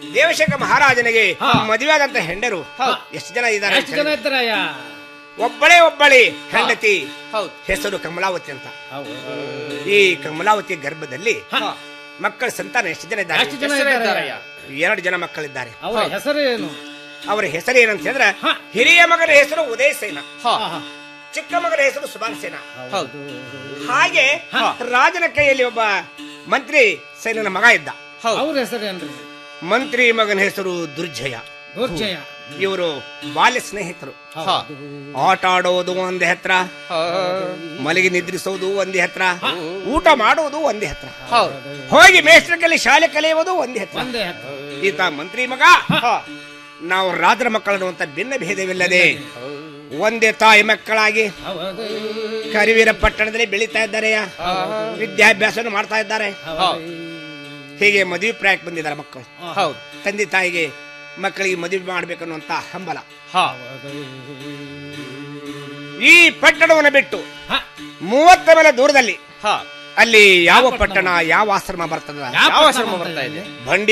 ದೇವಶೇಖರ ಮಹಾರಾಜನಿಗೆ ಹಾ. ಮದುವೆಯಾದಂತ ಹೆಂಡರು ಹೌದು. ಎಷ್ಟು ಜನ ಇದ್ದಾರೆ ಎಷ್ಟು ಜನ ಇದ್ದಾರಯ್ಯ ಒಬ್ಬಳೇ ಒಬ್ಬಳಿ ಹೆಂಡತಿ ಹೌದು ಹೆಸರು ಕಮಲಾವತಿ ಅಂತ ಹೌದು. ಈ ಕಮಲಾವತಿ ಗರ್ಭದಲ್ಲಿ ಹ. ಮಕ್ಕಳ ಸಂತಾನ ಎಷ್ಟು ಜನ ಇದ್ದಾರೆ ಎಷ್ಟು ಜನ ಹೆಸರೇ ಇದ್ದಾರಯ್ಯ ಇದ್ದಾರಯ್ಯ. ಎರಡು ಜನ ಮಕ್ಕಳಿದ್ದಾರೆ ಅವರ ಹೆಸರು ಏನು ಅವರ ಹೆಸರು ಏನಂತ ಹೇಳಿದ್ರೆ ಹ. ಹಿರಿಯ ಮಗನ ಹೆಸರು ಉದಯ ಸೇನ ಹಾ ಆಹಾ. ಚಿಕ್ಕ ಮಗನ ಹೆಸರು ಸುಭಾನ್ ಸೇನ ಹೌದು ಹಾಗೆ ರಾಜನ ಕೈಯಲ್ಲಿ ಒಬ್ಬ ಮಂತ್ರಿ ಸೇನನ ಮಗ ಇದ್ದ ಹೌದು ಅವ್ರ ಹೆಸರು ಏನ್ರಿ ಮಂತ್ರಿ ಮಗನ ಹೆಸರು ದುರ್ಜಯ ದುರ್ಜಯ ಇವರು ಬಾಲ್ಯ ಸ್ನೇಹಿತರು ಹಾ ಆಟ ಆಡೋದು ಒಂದೇ ಹತ್ರ ಹಾ. ಮಲಗಿ ನಿದ್ರಿಸೋದು ಒಂದೇ ಹತ್ರ ಊಟ ಮಾಡುವುದು ಒಂದೇ ಹತ್ರ ಹೌದು ಹೋಗಿ ಮೇಷ್ಟ್ರ ಕಲಿ ಶಾಲೆ ಕಲಿಯುವುದು ಒಂದೇ ಹತ್ರ ಒಂದೇ ಹತ್ತು. ಈತ ಮಂತ್ರಿ ಮಗ ನಾವು ರಾಜರ ಮಕ್ಕಳು ಅಂತ ಭಿನ್ನ ಭೇದವಿಲ್ಲದೆ ಒಂದೇ ತಾಯಿ ಮಕ್ಕಳಾಗಿ ಹೌದು. ಕರಿವೀರ ಪಟ್ಟಣದಲ್ಲಿ ಬೆಳೀತಾ ಇದ್ದಾರೆ ವಿದ್ಯಾಭ್ಯಾಸ ಮಾಡ್ತಾ ಇದ್ದಾರೆ ಹೌದು ಹೀಗೆ ಮದುವೆ ಪ್ರಾಯಕ್ಕೆ ಬಂದಿದ್ದಾರೆ ಮಕ್ಕಳು ಹೌದು ತಂದೆ ತಾಯಿಗೆ ಮಕ್ಕಳಿಗೆ ಮದುವೆ ಮಾಡ್ಬೇಕನ್ನುವಂತ ಹಂಬಲ ಹಾ ಈ ಪಟ್ಟಣವನ್ನು ಬಿಟ್ಟು ಹ. ಮೂವತ್ತ ಮೇಲೆ ದೂರದಲ್ಲಿ ಹಾ ಅಲ್ಲಿ ಯಾವ ಪಟ್ಟಣ ಯಾವ ಆಶ್ರಮ ಬರ್ತದ ಯಾವ ಯಾವ ಪಟ್ಟಣ ಆಶ್ರಮ ಅಂತ ಬರ್ತಾ ಇದೆ ಬಂಡಿ